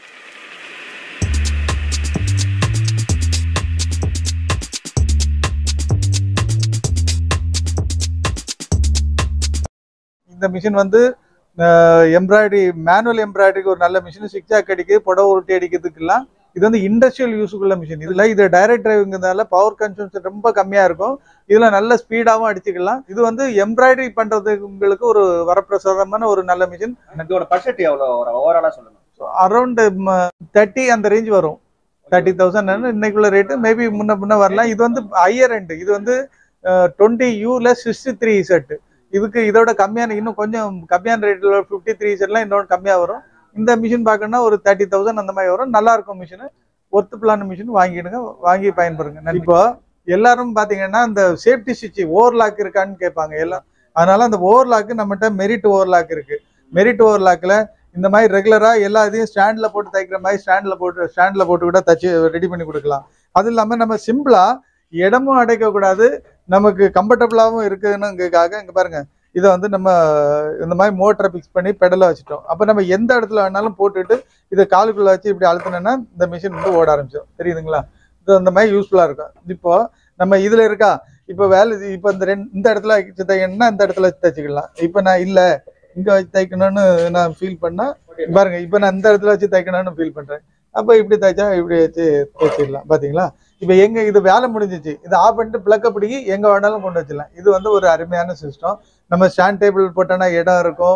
இந்த மிஷின் வந்து எம்ப்ராய்டரி மேனுவல் எம்ப்ராய்டரிக்கு ஒரு நல்ல மிஷின் சிக்ஸாக் அடிக்கு புடவை உருட்டி அடிக்கிறதுக்கெல்லாம் இது வந்து இண்டஸ்ட்ரியல் யூஸுக்குள்ள மிஷின் இதுல இது டைரக்ட் டிரைவிங்கிறதால பவர் கன்சம்ஷன் ரொம்ப கம்மியா இருக்கும் இதுல நல்ல ஸ்பீடாவும் அடிச்சுக்கலாம் இது வந்து எம்ப்ராய்டரி பண்றதுக்கு உங்களுக்கு ஒரு வரப்பிரசாதமான ஒரு நல்ல மிஷின் இதோட பட்ஜெட் எவ்வளோ ஒரு ஓவராலாக சொல்லுங்க அரௌண்ட் தேர்ட்டி அந்த ரேஞ்ச் வரும் தேர்ட்டி தௌசண்ட் இன்னைக்குள்ள ரேட்டு மேபி முன்ன முன்ன வரலாம் இது வந்து ஹையர் எண்ட் இது வந்து டுவெண்ட்டி யூல சிக்ஸ்டி த்ரீ செட் இதுக்கு இதோட கம்மியான இன்னும் கொஞ்சம் கம்மியான ரேட்டில் ஃபிஃப்டி த்ரீ செட்லாம் இன்னொன்று கம்மியாக வரும் இந்த மிஷின் பார்க்கணும்னா ஒரு தேர்ட்டி தௌசண்ட் அந்த மாதிரி வரும் நல்லா இருக்கும் மிஷின் ஒர்த்து பிளான் மிஷின் வாங்கிடுங்க வாங்கி பயன்படுங்க இப்போ எல்லாரும் பார்த்தீங்கன்னா இந்த சேஃப்டி சுவிட்ச் ஓவர்லாக் இருக்கான்னு கேட்பாங்க எல்லாம் அதனால அந்த ஓவர்லாக்கு நம்மகிட்ட மெரிட் ஓவர்லாக் இருக்கு மெரிட் ஓவர்லாக்கில் இந்த மாதிரி ரெகுலரா எல்லா இதையும் ஸ்டாண்ட்ல போட்டு தைக்கிற மாதிரி ஸ்டாண்ட்ல போட்டு ஸ்டாண்ட்ல போட்டு கூட தச்சு ரெடி பண்ணி கொடுக்கலாம் அது இல்லாம நம்ம சிம்பிளா இடமும் அடைக்க கூடாது நமக்கு கம்ஃபர்டபுளாகவும் இருக்குதுன்னுக்காக இங்க பாருங்க இதை வந்து நம்ம இந்த மாதிரி மோட்டரை ஃபிக்ஸ் பண்ணி பெடலை வச்சுட்டோம் அப்போ நம்ம எந்த இடத்துல வேணாலும் போட்டுட்டு இதை காலுக்குள்ள வச்சு இப்படி அழுத்தினோன்னா இந்த மிஷின் வந்து ஓட ஆரம்பிச்சிடும் தெரியுதுங்களா இது அந்த மாதிரி யூஸ்ஃபுல்லா இருக்கும் இப்போ நம்ம இதுல இருக்கா இப்போ வேலை இப்போ இந்த ரெண்டு இந்த இடத்துல வச்சு தைக்கணும்னா இந்த இடத்துல வச்சு தைச்சிக்கலாம் இப்போ நான் இல்லை இங்க வச்சு தைக்கணும்னு நான் ஃபீல் பண்ணா பாருங்க இப்போ நான் இந்த இடத்துல வச்சு தைக்கணும்னு ஃபீல் பண்றேன் அப்போ இப்படி தைச்சா இப்படி வச்சு தைச்சிடலாம் பாத்தீங்களா இப்போ எங்க இது வேலை முடிஞ்சிச்சு இதை ஆஃப் பண்ணிட்டு பிளக்க பிடிக்கி எங்க வேணாலும் கொண்டு வச்சிடலாம் இது வந்து ஒரு அருமையான சிஸ்டம் நம்ம ஸ்டாண்ட் டேபிள் போட்டோன்னா இடம் இருக்கும்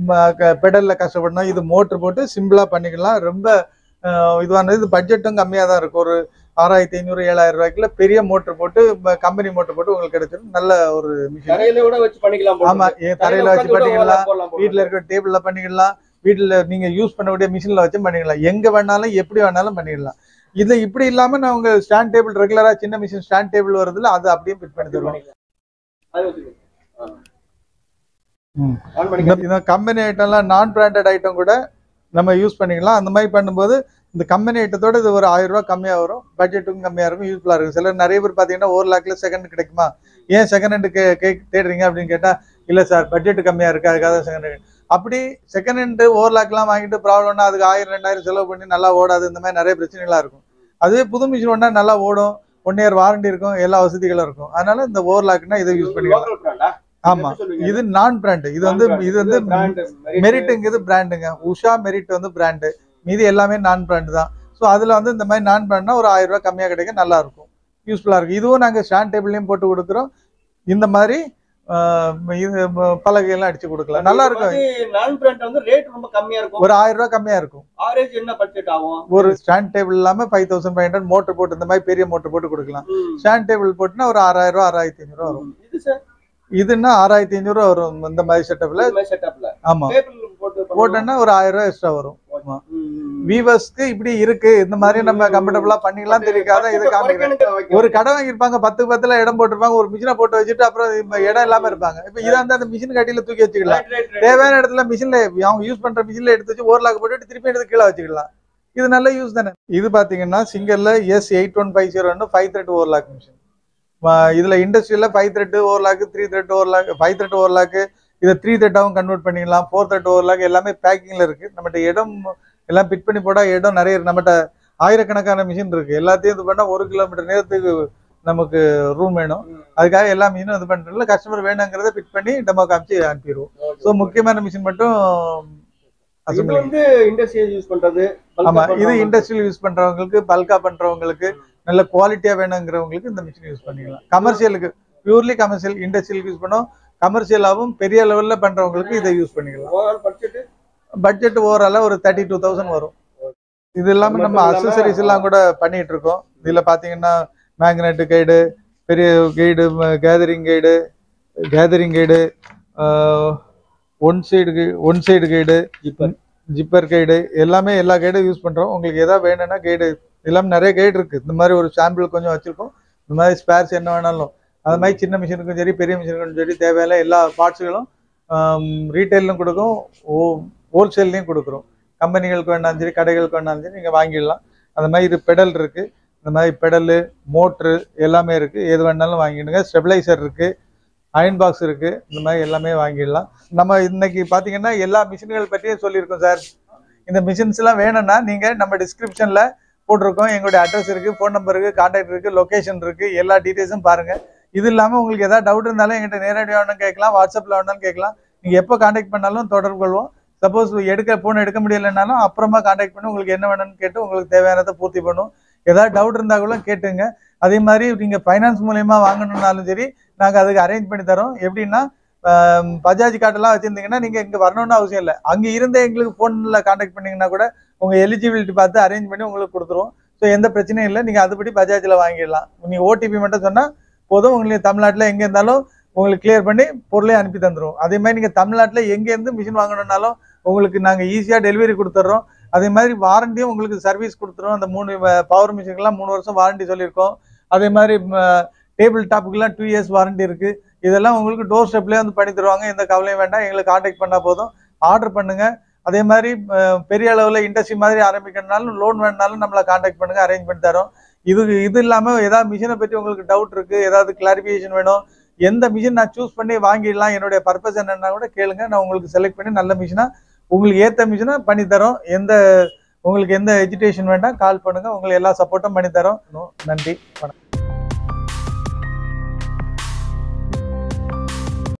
பெடல்ல கஷ்டப்படணும் இது மோட்டர் போட்டு சிம்பிளா பண்ணிக்கலாம் ரொம்ப அஹ், இதுவானது இது பட்ஜெட்டும் கம்மியாக தான் இருக்கும் ஒரு ஆறாயிரத்தி ஐநூறு ஏழாயிரம் ரூபாய்க்குள்ள பெரிய மோட்டர் போட்டு கம்பெனி மோட்டர் போட்டு உங்களுக்கு கிடைச்சிடும் நல்ல ஒரு மிஷின் தரையில கூட வச்சு பண்ணிக்கலாம் ஆமா ஏன் தரையில வச்சு பண்ணிக்கலாம் வீட்ல இருக்கிற டேபிள்ல பண்ணிக்கலாம் வீட்ல நீங்க யூஸ் பண்ணக்கூடிய மிஷின்ல வச்சு பண்ணிக்கலாம் எங்க வேணாலும் எப்படி வேணாலும் பண்ணிக்கலாம் இது இப்படி இல்லாம நான் உங்க ஸ்டாண்ட் டேபிள் ரெகுலரா சின்ன மிஷின் ஸ்டாண்ட் டேபிள் வருதுல அது அப்படியே ஃபிட் பண்ணி தருவோம் ம். இந்த கம்பெனி ஐட்டம்லாம் நான் பிராண்டட் ஐட்டம் கூட நம்ம யூஸ் பண்ணிக்கலாம் அந்த மாதிரி பண்ணும்போது இந்த கம்பெனி ஐட்டத்தோட இது ஒரு ஆயிரம் ரூபாய் கம்மியா வரும் பட்ஜெட்டுக்கும் கம்மியா இருக்கும் யூஸ்ஃபுல்லா இருக்கும் சிலர் நிறைய பேர் பாத்தீங்கன்னா ஒரு லேக்ல செகண்ட் கிடைக்குமா ஏன் செகண்ட் ஹேண்ட் கே கே தேடுறீங்க அப்படின்னு கேட்டா இல்ல சார் பட்ஜெட் கம்மியா இருக்கு அதுக்காக தான் செகண்ட் ஹேண்ட் அப்படி செகண்ட் ஹேண்ட் ஓவர் லேக்லாம் வாங்கிட்டு ப்ராப்ளம்னா அதுக்கு ஆயிரம் ரெண்டாயிரம் செலவு பண்ணி நல்லா ஓடாது இந்த மாதிரி நிறைய பிரச்சனைகளா இருக்கும் அதுவே புது மிஷின் ஒன்னா நல்லா ஓடும் ஒன் இயர் வாரண்டி இருக்கும் எல்லா வசதிகளும் இருக்கும் அதனால இந்த ஓவர் லாக்னா இதை யூஸ் பண்ணிக்கலாம் லோக்கல் பிராண்டா ஆமா இது நான் பிராண்ட் இது வந்து இது வந்து மெரிட்டுங்கிறது பிராண்டுங்க உஷா மெரிட் வந்து பிராண்டு மீதி எல்லாமே நான் பிராண்ட் தான் ஸோ அதில் வந்து இந்த மாதிரி நான் பிராண்ட்னா ஒரு ஆயிரம் ரூபாய் கம்மியாக கிடைக்க நல்லா இருக்கும் யூஸ்ஃபுல்லாக இருக்கும் இதுவும் நாங்கள் ஸ்டாண்ட் டேபிள்லையும் போட்டு கொடுக்குறோம் இந்த மாதிரி ஆஹ், இது ம- பலகையெல்லாம் அடிச்சு கொடுக்கலாம் நல்லா இருக்கும் நான் பிராண்ட் வந்து ரேட் ரொம்ப கம்மியா இருக்கும் ஒரு ஆயிரம் ரூபாய் கம்மியா இருக்கும் ஆவரேஜ் என்ன பட்ஜெட் ஆகும் ஒரு ஸ்டாண்ட் டேபிள் இல்லாம five thousand five hundred motor போட்டு இந்த மாதிரி பெரிய மோட்டர் போட்டு கொடுக்கலாம் ம். ஸ்டாண்ட் டேபிள் போட்டுனா ஒரு ஆறாயிரம் ரூபா ஆறாயிரத்தி ஐநூறு வரும் இது சார் இதுன்னா ஆறாயிரத்தி ஐநூறு ரூபா வரும் இந்த மாதிரி செட்டப்ல இந்த மாதிரி செட்டப்ல ஆமா டேபிள் போட்டு போட்டோன்னா ஒரு ஆயிரம் ரூபாய் எக்ஸ்ட்ரா வரும் ஆமா. வீவர்ஸ்க்கு இப்படி இருக்கு இந்த மாதிரி நம்ம கம்ஃபர்டபுளா பண்ணிக்கலாம் தெரிவிக்காத இது காமிக்கிறேன் ஒரு கடை வாங்கியிருப்பாங்க பத்து பத்துல இடம் போட்டிருப்பாங்க ஒரு மிஷினை போட்டு வச்சுட்டு அப்புறம் இப்ப இடம் இல்லாம இருப்பாங்க இப்ப இதா இருந்தா அந்த மிஷின் கட்டியில தூக்கி வச்சுக்கலாம் தேவையான இடத்துல மிஷின்ல அவங்க யூஸ் பண்ற மிஷின்ல எடுத்து வச்சு ஓவர் லாக் போட்டுட்டு திருப்பி எடுத்து கீழே வச்சுக்கலாம் இது நல்ல யூஸ் தானே இது பாத்தீங்கன்னா சிங்கர்ல S eight one five zero five thread over lock machine இதுல இண்டஸ்ட்ரியில five thread over lock three thread over lock five thread over lock இதை த்ரீ த்ரெட்டாவும் கன்வெர்ட் பண்ணிக்கலாம் ஃபோர் த்ரெட் ஓவர் லாக் எல்லாமே பேக்கிங்ல இருக்கு நம்மகிட்ட இடம் எல்லாம் பிட் பண்ணி போட்டா இடம் நிறைய இருக்கு நம்மகிட்ட ஆயிரக்கணக்கான மிஷின் இருக்கு எல்லாத்தையும் இது பண்ணா ஒரு கிலோமீட்டர் நேரத்துக்கு நமக்கு ரூம் வேணும் அதுக்காக எல்லா மிஷினும் இது பண்றதுல கஸ்டமர் வேணுங்கிறத பிட் பண்ணி டெமோ காமிச்சு அனுப்பிடுவோம் ஸோ முக்கியமான மிஷின் மட்டும் இது அசம்பிளி வந்து இண்டஸ்ட்ரியல் யூஸ் பண்றது bulk ஆமா பண்றவங்க. இது இண்டஸ்ட்ரியல் யூஸ் பண்றவங்களுக்கு பல்கா பண்றவங்களுக்கு நல்ல குவாலிட்டியா வேணுங்கிறவங்களுக்கு இந்த மிஷின் யூஸ் பண்ணிக்கலாம் கமர்ஷியலுக்கு பியூர்லி கமர்ஷியல் இண்டஸ்ட்ரியல் யூஸ் பண்ணோம் கமர்ஷியலாகவும் பெரிய லெவல்ல பண்றவங்களுக்கு இதை யூஸ் பண்ணிக்கலாம் overall budget பட்ஜெட் ஓவரால ஒரு தேர்ட்டி டூ தௌசண்ட் வரும் இது இல்லாம அது நம்ம மட்டும் இல்லாம- அசசரிஸ் எல்லாம் கூட பண்ணிட்டு இருக்கோம் இதுல பாத்தீங்கன்னா மேக்னெட் கைடு பெரிய guide gathering guide gathering guide one side one side guide zipper guide எல்லாமே எல்லா கைடும் யூஸ் பண்றோம் உங்களுக்கு எதாவது வேணும்னா கைடு எல்லாமே நிறைய கைடு இருக்கு இந்த மாதிரி ஒரு சாம்பிள் கொஞ்சம் வச்சிருக்கோம் இந்த மாதிரி ஸ்பேர்ஸ் என்ன வேணாலும் அது மாதிரி சின்ன மிஷினுக்கும் சரி பெரிய மிஷினுக்கும் சரி தேவையான எல்லா பார்ட்ஸுகளும் ரீட்டைலும் கொடுக்கும் ஹோல்சேல்லையும் கொடுக்குறோம் கம்பெனிகளுக்கு வேணாலும் சரி கடைகளுக்கு வேணாலும் சரி நீங்கள் வாங்கிடலாம் அந்த மாதிரி இது பெடல் இருக்கு இந்த மாதிரி பெடலு மோட்ரு எல்லாமே இருக்கு எது வேணாலும் வாங்கிடுங்க ஸ்டெபிளைசர் இருக்கு அயன் பாக்ஸ் இருக்கு இந்த மாதிரி எல்லாமே வாங்கிடலாம் நம்ம இன்னைக்கு பார்த்தீங்கன்னா எல்லா மிஷின்கள் பற்றியும் சொல்லியிருக்கோம் சார் இந்த மிஷின்ஸ் எல்லாம் வேணும்னா நீங்க நம்ம டிஸ்கிரிப்ஷன்ல போட்டிருக்கோம் எங்களுடைய அட்ரஸ் இருக்கு ஃபோன் நம்பர் இருக்கு கான்டாக்ட் இருக்கு லொகேஷன் இருக்கு எல்லா டீடைல்ஸும் பாருங்க இது இல்லாம உங்களுக்கு ஏதாவது டவுட் இருந்தாலும் எங்கிட்ட நேரடியாக வேணும் கேட்கலாம் வாட்ஸ்அப்ல வேணாலும் கேட்கலாம் நீங்க எப்போ கான்டாக்ட் பண்ணாலும் தொடர்பு கொள்வோம் சப்போஸ் எடுக்க போன் எடுக்க முடியலைன்னாலும் அப்புறமா கான்டாக்ட் பண்ணி உங்களுக்கு என்ன வேணும்னு கேட்டு உங்களுக்கு தேவையானதை பூர்த்தி பண்ணும் ஏதாவது டவுட் இருந்தா கூட கேட்டுங்க அதே மாதிரி நீங்க ஃபைனான்ஸ் மூலயமா வாங்கணும்னாலும் சரி நாங்க அதுக்கு அரேஞ்ச் பண்ணி தரோம் எப்படின்னா ஆம், பஜாஜ் கார்டெல்லாம் வச்சிருந்தீங்கன்னா நீங்க இங்க வரணும்னு அவசியம் இல்லை அங்க இருந்தே எங்களுக்கு போன்ல கான்டாக்ட் பண்ணீங்கன்னா கூட உங்க எலிஜிபிலிட்டி பார்த்து அரேஞ்ச் பண்ணி உங்களுக்கு கொடுத்துருவோம் ஸோ எந்த பிரச்சனையும் இல்லை நீங்க அதுபடி பஜாஜ்ல வாங்கிடலாம் நீங்க ஓடிபி மட்டும் சொன்னா போதும் உங்களுக்கு தமிழ்நாட்டில் எங்க இருந்தாலும் உங்களுக்கு கிளியர் பண்ணி பொருளையும் அனுப்பி தந்துருவோம் அதே மாதிரி நீங்க தமிழ்நாட்டில் எங்க இருந்து மிஷின் வாங்கணும்னாலும் உங்களுக்கு நாங்க ஈஸியா டெலிவரி கொடுத்துட்றோம் அதே மாதிரி வாரண்டியும் உங்களுக்கு சர்வீஸ் கொடுத்துருவோம் அந்த மூணு பவர் மிஷினுக்குலாம் மூணு வருஷம் வாரண்டி சொல்லியிருக்கோம் அதே மாதிரி டேபிள் டாப்புக்கெல்லாம் டூ இயர்ஸ் வாரண்டி இருக்கு இதெல்லாம் உங்களுக்கு டோர் ஸ்டெப்லேயே வந்து பண்ணி தருவாங்க எந்த கவலையும் வேண்டாம் எங்களுக்கு காண்டாக்ட் பண்ணால் போதும் ஆர்டர் பண்ணுங்க அதே மாதிரி அஹ், பெரிய அளவில் இண்டஸ்ட்ரி மாதிரி ஆரம்பிக்கணும்னாலும் லோன் வேணுனாலும் நம்மளை காண்டாக்ட் பண்ணுங்க அரேஞ்ச் பண்ணி தரோம் இது இது இல்லாமல் ஏதாவது மிஷினை பற்றி உங்களுக்கு டவுட் இருக்கு ஏதாவது கிளாரிஃபிகேஷன் வேணும் எந்த மிஷின் நான் சூஸ் பண்ணி வாங்கிடலாம் என்னுடைய பர்பஸ் என்னன்னா கூட கேளுங்க நான் உங்களுக்கு செலக்ட் பண்ணி நல்ல மிஷினா உங்களுக்கு ஏற்ற மிஷினா பண்ணி தரோம் எந்த உங்களுக்கு எந்த எஜுகேஷன் வேண்டாம் கால் பண்ணுங்க உங்களுக்கு எல்லா சப்போர்ட்டும் பண்ணி தரோம் நன்றி வணக்கம்